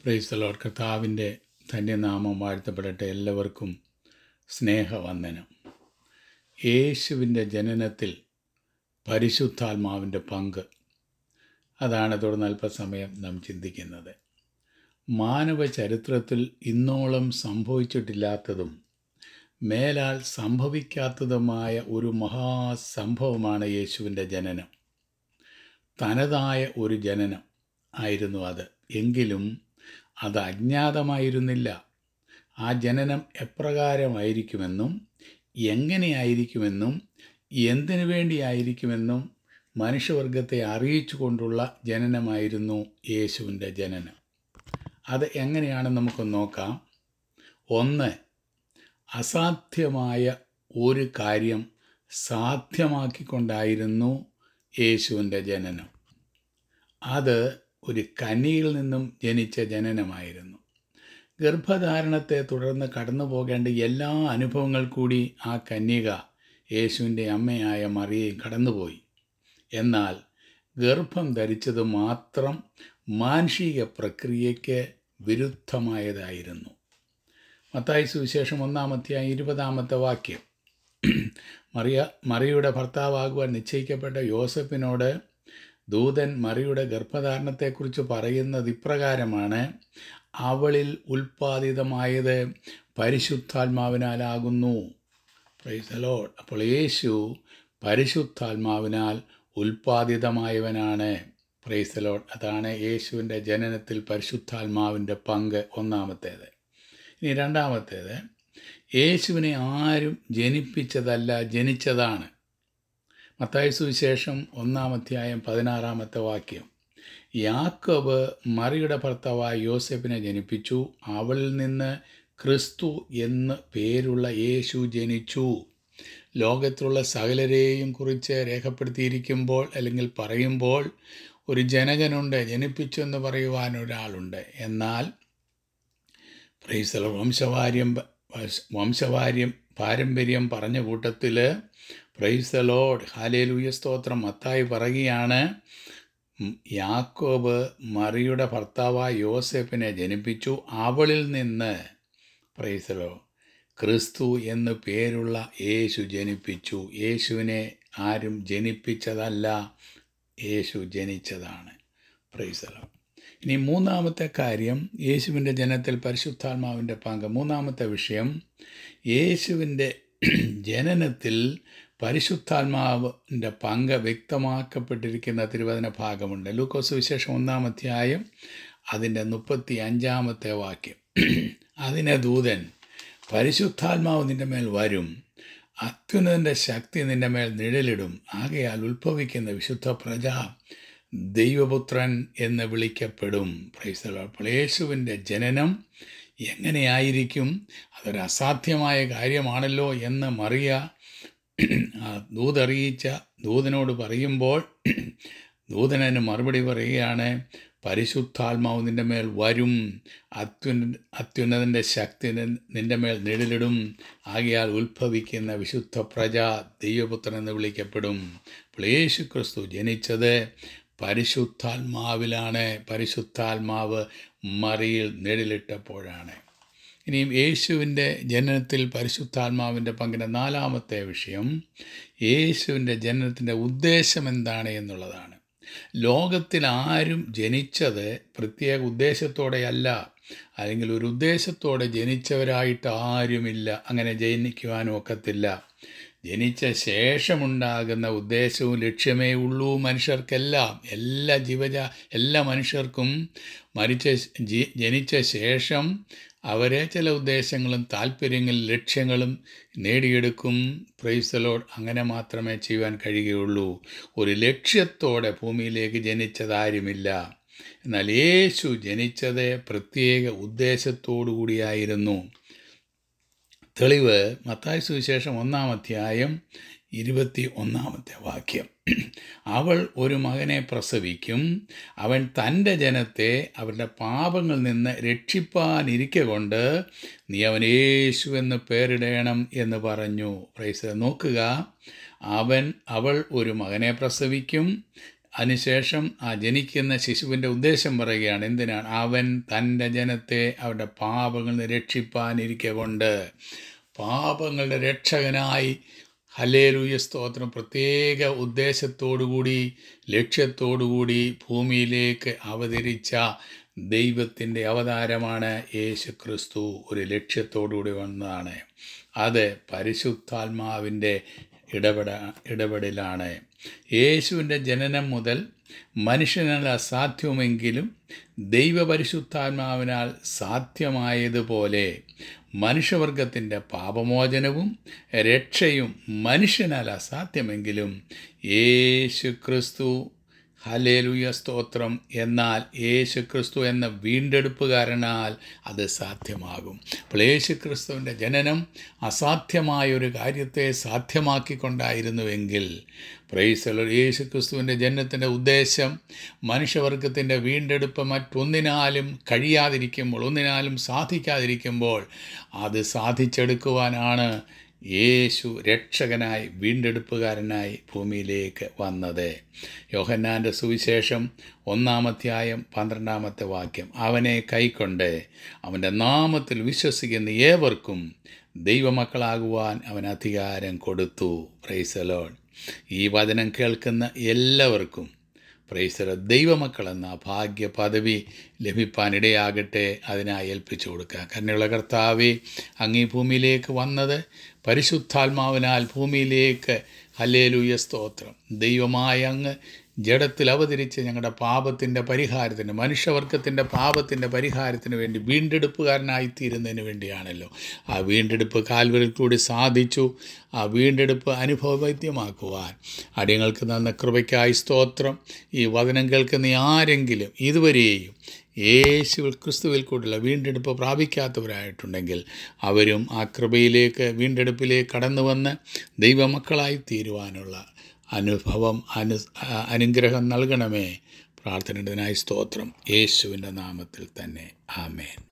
price load കർത്താവിൻ്റെ ധന്യനാമം വാഴ്ത്തപ്പെടട്ടെ എല്ലാവർക്കും സ്നേഹവന്ദനം യേശുവിൻ്റെ ജനനത്തിൽ പരിശുദ്ധാത്മാവിൻ്റെ പങ്ക് അതാണ് തുടർന്ന് അല്പസമയം നാം ചിന്തിക്കുന്നത് മാനവ ചരിത്രത്തിൽ ഇന്നോളം സംഭവിച്ചിട്ടില്ലാത്തതും മേലാൽ സംഭവിക്കാത്തതുമായ ഒരു മഹാസംഭവമാണ് യേശുവിൻ്റെ ജനനം തനതായ ഒരു ജനനം ആയിരുന്നു അത് എങ്കിലും അത് അജ്ഞാതമായിരുന്നില്ല ആ ജനനം എപ്രകാരമായിരിക്കുമെന്നും എങ്ങനെയായിരിക്കുമെന്നും എന്തിനു വേണ്ടിയായിരിക്കുമെന്നും മനുഷ്യവർഗത്തെ അറിയിച്ചു കൊണ്ടുള്ള ജനനമായിരുന്നു യേശുവിൻ്റെ ജനനം അത് എങ്ങനെയാണെന്ന് നമുക്ക് നോക്കാം ഒന്ന് അസാധ്യമായ ഒരു കാര്യം സാധ്യമാക്കിക്കൊണ്ടായിരുന്നു യേശുവിൻ്റെ ജനനം അത് ഒരു കന്നിയിൽ നിന്നും ജനിച്ച ജനനമായിരുന്നു ഗർഭധാരണത്തെ തുടർന്ന് കടന്നു പോകേണ്ട എല്ലാ അനുഭവങ്ങൾ കൂടി ആ കന്യക യേശുവിൻ്റെ അമ്മയായ മറിയയും കടന്നുപോയി എന്നാൽ ഗർഭം ധരിച്ചത് മാത്രം മാനുഷിക പ്രക്രിയയ്ക്ക് വിരുദ്ധമായതായിരുന്നു മത്തായി സുവിശേഷം ഒന്നാമത്തെയായി ഇരുപതാമത്തെ വാക്യം മറിയ മറിയുടെ ഭർത്താവാകുവാൻ നിശ്ചയിക്കപ്പെട്ട യോസഫിനോട് ദൂതൻ മറിയുടെ ഗർഭധാരണത്തെക്കുറിച്ച് പറയുന്നത് ഇപ്രകാരമാണ് അവളിൽ ഉൽപ്പാദിതമായത് പരിശുദ്ധാത്മാവിനാലാകുന്നു പ്രൈസലോ അപ്പോൾ യേശു പരിശുദ്ധാത്മാവിനാൽ ഉൽപ്പാദിതമായവനാണ് പ്രൈസലോഡ് അതാണ് യേശുവിൻ്റെ ജനനത്തിൽ പരിശുദ്ധാത്മാവിൻ്റെ പങ്ക് ഒന്നാമത്തേത് ഇനി രണ്ടാമത്തേത് യേശുവിനെ ആരും ജനിപ്പിച്ചതല്ല ജനിച്ചതാണ് മത്തായി സുവിശേഷം ഒന്നാമധ്യായം പതിനാറാമത്തെ വാക്യം യാക്കോബ് മറിയുടെ ഭർത്താവായ യോസെഫിനെ ജനിപ്പിച്ചു അവളിൽ നിന്ന് ക്രിസ്തു എന്ന് പേരുള്ള യേശു ജനിച്ചു ലോകത്തിലുള്ള സകലരെയും കുറിച്ച് രേഖപ്പെടുത്തിയിരിക്കുമ്പോൾ അല്ലെങ്കിൽ പറയുമ്പോൾ ഒരു ജനകനുണ്ട് ജനിപ്പിച്ചു എന്ന് പറയുവാൻ ഒരാളുണ്ട് എന്നാൽ പ്രൈസല വംശവാര്യം വംശവാര്യം പാരമ്പര്യം പറഞ്ഞ കൂട്ടത്തിൽ പ്രൈസലോഡ് ഹാലേലൂയ സ്തോത്രം മത്തായി പറയുകയാണ് യാക്കോബ് മറിയുടെ ഭർത്താവായ യോസെഫിനെ ജനിപ്പിച്ചു അവളിൽ നിന്ന് പ്രൈസലോ ക്രിസ്തു എന്ന് പേരുള്ള യേശു ജനിപ്പിച്ചു യേശുവിനെ ആരും ജനിപ്പിച്ചതല്ല യേശു ജനിച്ചതാണ് പ്രൈസലോ ഇനി മൂന്നാമത്തെ കാര്യം യേശുവിൻ്റെ ജനനത്തിൽ പരിശുദ്ധാത്മാവിൻ്റെ പങ്ക് മൂന്നാമത്തെ വിഷയം യേശുവിൻ്റെ ജനനത്തിൽ പരിശുദ്ധാത്മാവിൻ്റെ പങ്ക് വ്യക്തമാക്കപ്പെട്ടിരിക്കുന്ന തിരുവചന ഭാഗമുണ്ട് ലൂക്കോസ് വിശേഷം ഒന്നാം അധ്യായം അതിൻ്റെ മുപ്പത്തി അഞ്ചാമത്തെ വാക്യം അതിനെ ദൂതൻ പരിശുദ്ധാത്മാവ് നിൻ്റെ മേൽ വരും അത്യുന്നതിൻ്റെ ശക്തി നിൻ്റെ മേൽ നിഴലിടും ആകയാൽ ഉത്ഭവിക്കുന്ന വിശുദ്ധ പ്രജ ദൈവപുത്രൻ എന്ന് വിളിക്കപ്പെടും പ്രൈസലോ അപ്പോൾ യേശുവിൻ്റെ ജനനം എങ്ങനെയായിരിക്കും അതൊരു അസാധ്യമായ കാര്യമാണല്ലോ എന്ന് മറിയ ദൂതറിയിച്ച ദൂതനോട് പറയുമ്പോൾ ദൂതനന് മറുപടി പറയുകയാണ് പരിശുദ്ധാത്മാവ് നിൻ്റെ മേൽ വരും അത്യുന്ന അത്യുന്നതിൻ്റെ ശക്തി നിൻ്റെ മേൽ നിഴലിടും ആകയാൽ ഉത്ഭവിക്കുന്ന വിശുദ്ധ പ്രജ ദൈവപുത്രൻ എന്ന് വിളിക്കപ്പെടും അപ്പോൾ യേശു ക്രിസ്തു ജനിച്ചത് പരിശുദ്ധാത്മാവിലാണ് പരിശുദ്ധാത്മാവ് മറിയിൽ നിഴലിട്ടപ്പോഴാണ് ഇനിയും യേശുവിൻ്റെ ജനനത്തിൽ പരിശുദ്ധാത്മാവിൻ്റെ പങ്കിൻ്റെ നാലാമത്തെ വിഷയം യേശുവിൻ്റെ ജനനത്തിൻ്റെ ഉദ്ദേശം എന്താണ് എന്നുള്ളതാണ് ലോകത്തിൽ ആരും ജനിച്ചത് പ്രത്യേക ഉദ്ദേശത്തോടെയല്ല അല്ലെങ്കിൽ ഒരു ഉദ്ദേശത്തോടെ ജനിച്ചവരായിട്ട് ആരുമില്ല അങ്ങനെ ജനിക്കുവാനും ഒക്കത്തില്ല ജനിച്ച ശേഷമുണ്ടാകുന്ന ഉദ്ദേശവും ലക്ഷ്യമേ ഉള്ളൂ മനുഷ്യർക്കെല്ലാം എല്ലാ ജീവജ എല്ലാ മനുഷ്യർക്കും മരിച്ച ജനിച്ച ശേഷം അവരെ ചില ഉദ്ദേശങ്ങളും താല്പര്യങ്ങളും ലക്ഷ്യങ്ങളും നേടിയെടുക്കും പ്രൈസലോഡ് അങ്ങനെ മാത്രമേ ചെയ്യുവാൻ കഴിയുകയുള്ളൂ ഒരു ലക്ഷ്യത്തോടെ ഭൂമിയിലേക്ക് ജനിച്ചതാരുമില്ല എന്നാൽ യേശു ജനിച്ചത് പ്രത്യേക ഉദ്ദേശത്തോടു കൂടിയായിരുന്നു തെളിവ് മത്തായ സുവിശേഷം ഒന്നാം അധ്യായം ഇരുപത്തി ഒന്നാമത്തെ വാക്യം അവൾ ഒരു മകനെ പ്രസവിക്കും അവൻ തൻ്റെ ജനത്തെ അവരുടെ പാപങ്ങളിൽ നിന്ന് രക്ഷിപ്പാനിരിക്കെ കൊണ്ട് നീ അവൻ യേശു എന്ന് പേരിടണം എന്ന് പറഞ്ഞു പ്രൈസ് നോക്കുക അവൻ അവൾ ഒരു മകനെ പ്രസവിക്കും അതിനുശേഷം ആ ജനിക്കുന്ന ശിശുവിൻ്റെ ഉദ്ദേശം പറയുകയാണ് എന്തിനാണ് അവൻ തൻ്റെ ജനത്തെ അവരുടെ പാപങ്ങളിൽ നിന്ന് രക്ഷിപ്പാനിരിക്കെ കൊണ്ട് പാപങ്ങളുടെ രക്ഷകനായി ഹലേലൂയ സ്തോത്രം പ്രത്യേക ഉദ്ദേശത്തോടുകൂടി ലക്ഷ്യത്തോടുകൂടി ഭൂമിയിലേക്ക് അവതരിച്ച ദൈവത്തിൻ്റെ അവതാരമാണ് യേശു ക്രിസ്തു ഒരു ലക്ഷ്യത്തോടുകൂടി വന്നതാണ് അത് പരിശുദ്ധാത്മാവിൻ്റെ ഇടപെട ഇടപെടലാണ് യേശുവിൻ്റെ ജനനം മുതൽ മനുഷ്യനാൽ അസാധ്യമെങ്കിലും ദൈവപരിശുദ്ധാത്മാവിനാൽ സാധ്യമായതുപോലെ മനുഷ്യവർഗത്തിൻ്റെ പാപമോചനവും രക്ഷയും മനുഷ്യനാൽ അസാധ്യമെങ്കിലും യേശു ക്രിസ്തു ഹലേലുയ സ്തോത്രം എന്നാൽ യേശു ക്രിസ്തു എന്ന വീണ്ടെടുപ്പുകാരനാൽ അത് സാധ്യമാകും അപ്പോൾ യേശു ക്രിസ്തുവിൻ്റെ ജനനം അസാധ്യമായ ഒരു കാര്യത്തെ സാധ്യമാക്കിക്കൊണ്ടായിരുന്നുവെങ്കിൽ പ്രൈസലോ യേശു ക്രിസ്തുവിൻ്റെ ജനനത്തിൻ്റെ ഉദ്ദേശം മനുഷ്യവർഗത്തിൻ്റെ വീണ്ടെടുപ്പ് മറ്റൊന്നിനാലും കഴിയാതിരിക്കുമ്പോൾ ഒന്നിനാലും സാധിക്കാതിരിക്കുമ്പോൾ അത് സാധിച്ചെടുക്കുവാനാണ് യേശു രക്ഷകനായി വീണ്ടെടുപ്പുകാരനായി ഭൂമിയിലേക്ക് വന്നത് യോഹന്നാൻ്റെ സുവിശേഷം ഒന്നാമധ്യായം പന്ത്രണ്ടാമത്തെ വാക്യം അവനെ കൈക്കൊണ്ട് അവൻ്റെ നാമത്തിൽ വിശ്വസിക്കുന്ന ഏവർക്കും ദൈവമക്കളാകുവാൻ അവൻ അധികാരം കൊടുത്തു പ്രൈസലോൺ ഈ വചനം കേൾക്കുന്ന എല്ലാവർക്കും പ്രൈസല ദൈവമക്കളെന്ന ഭാഗ്യ പദവി ലഭിപ്പാനിടയാകട്ടെ അതിനായി ഏൽപ്പിച്ചു കൊടുക്കുക കരുണയുള്ള കർത്താവെ അങ്ങീ ഭൂമിയിലേക്ക് വന്നത് പരിശുദ്ധാത്മാവിനാൽ ഭൂമിയിലേക്ക് ഹല്ലേലൂയ സ്തോത്രം ദൈവമായ അങ്ങ് ജഡത്തിൽ അവതരിച്ച് ഞങ്ങളുടെ പാപത്തിൻ്റെ പരിഹാരത്തിന് മനുഷ്യവർഗത്തിൻ്റെ പാപത്തിൻ്റെ പരിഹാരത്തിന് വേണ്ടി വീണ്ടെടുപ്പുകാരനായി തീരുന്നതിന് വേണ്ടിയാണല്ലോ ആ വീണ്ടെടുപ്പ് കാൽവരിൽ കൂടി സാധിച്ചു ആ വീണ്ടെടുപ്പ് അനുഭവവൈദ്യമാക്കുവാൻ അടിയങ്ങൾക്ക് തന്ന കൃപയ്ക്കായി സ്തോത്രം ഈ വചനം കേൾക്കുന്ന ആരെങ്കിലും ഇതുവരെയും യേശു ക്രിസ്തുവിൽ കൂടിയുള്ള വീണ്ടെടുപ്പ് പ്രാപിക്കാത്തവരായിട്ടുണ്ടെങ്കിൽ അവരും ആ കൃപയിലേക്ക് വീണ്ടെടുപ്പിലേക്ക് കടന്നു വന്ന് ദൈവമക്കളായി തീരുവാനുള്ള അനുഭവം അനു അനുഗ്രഹം നൽകണമേ പ്രാർത്ഥനയുടേതിനായി സ്തോത്രം യേശുവിൻ്റെ നാമത്തിൽ തന്നെ ആമേൻ